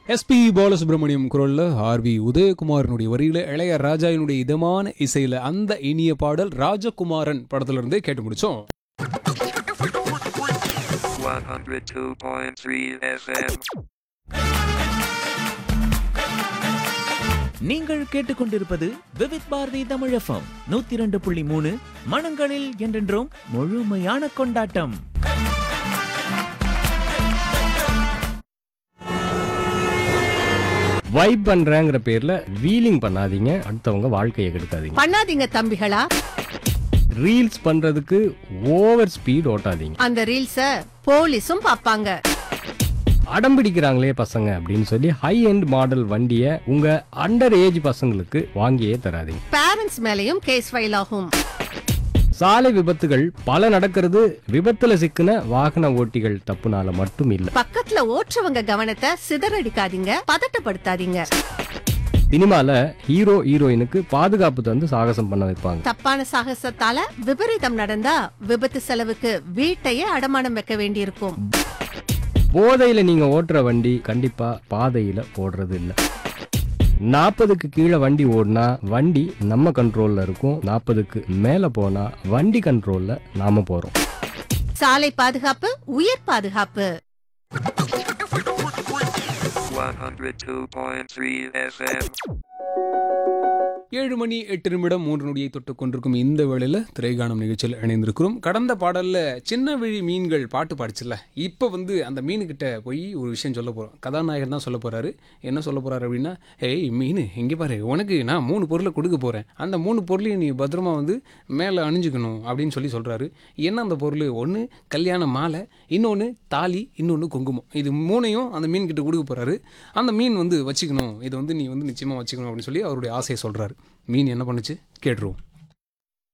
SP Balasubramaniam குரல்ல RV உதயகுமாரனுடைய வரியில இளைய ராஜாவினுடைய இதமான இசையில அந்த இனிய பாடல் ராஜகுமாரன் படத்துல இருந்தே கேட்டு முடிச்சோம் 102.3 FM. நீங்கள் கேட்டுக்கொண்டிருப்பது விவித் பாரதி தமிழ் எஃப்எம் நூத்தி இரண்டு புள்ளி மூணு மனங்களில் என்றென்றும் முழுமையான கொண்டாட்டம் வைப் பண்றேங்கிற பேர்ல வீலிங் பண்ணாதீங்க அடுத்தவங்க வாழ்க்கையை கெடுக்காதீங்க பண்ணாதீங்க தம்பிகளா ரீல்ஸ் பண்றதுக்கு ஓவர் ஸ்பீட் ஓட்டாதீங்க அந்த ரீல்ஸ போலீஸும் பாப்பாங்க அடம் பிடிக்கிறாங்களே பசங்க அப்படின்னு சொல்லி ஹை எண்ட் மாடல் வண்டியை உங்க அண்டர் ஏஜ் பசங்களுக்கு வாங்கியே தராதீங்க பேரண்ட்ஸ் மேலயும் கேஸ் ஃபைல் ஆகும் சாலை விபத்துகள் பல நடக்கிறது விபத்துல சிக்கின வாகன ஓட்டிகள் தப்புனால மட்டும் இல்ல பக்கத்துல ஓட்டுறவங்க கவனத்தை சிதறடிக்காதீங்க பதட்டப்படுத்தாதீங்க சினிமால ஹீரோ ஹீரோயினுக்கு பாதுகாப்பு தந்து சாகசம் பண்ண வைப்பாங்க தப்பான சாகசத்தால விபரீதம் நடந்தா விபத்து செலவுக்கு வீட்டையே அடமானம் வைக்க வேண்டியிருக்கும் போதையில நீங்க ஓட்டுற வண்டி கண்டிப்பா பாதையில ஓடுறது இல்ல நாற்பதுக்கு கீழே வண்டி ஓடினா வண்டி நம்ம கண்ட்ரோல்ல இருக்கும் நாற்பதுக்கு மேல போனா வண்டி கண்ட்ரோல்ல நாம போறோம் சாலை பாதுகாப்பு உயிர் பாதுகாப்பு 102.3 FM. ஏழு மணி எட்டு நிமிடம் மூன்று நொடியை தொட்டு கொண்டிருக்கும் இந்த வேளையில் திரைகாணும் நிகழ்ச்சியில் இணைந்திருக்கிறோம் கடந்த பாடல்ல சின்ன விழி மீன்கள் பாட்டு பாடிச்சுல இப்போ வந்து அந்த மீனுக்கிட்ட போய் ஒரு விஷயம் சொல்ல போகிறோம் கதாநாயகர் தான் சொல்ல போறாரு என்ன சொல்ல போறாரு அப்படின்னா ஏய் மீன் இங்கே பாரு உனக்கு நான் மூணு பொருளை கொடுக்க போகிறேன் அந்த மூணு பொருளையும் நீ பத்திரமா வந்து மேலே அணிஞ்சுக்கணும் அப்படின்னு சொல்லி சொல்கிறாரு என்ன அந்த பொருள் ஒன்று கல்யாண மாலை இன்னொன்று தாலி இன்னொன்று குங்குமம் இது மூணையும் அந்த மீன் கிட்ட கொடுக்க போகிறாரு அந்த மீன் வந்து வச்சுக்கணும் இதை வந்து நீ வந்து நிச்சயமாக வச்சுக்கணும் அப்படின்னு சொல்லி அவருடைய ஆசையை சொல்கிறாரு மீன் என்ன பண்ணுச்சு கேட்டுருவோம்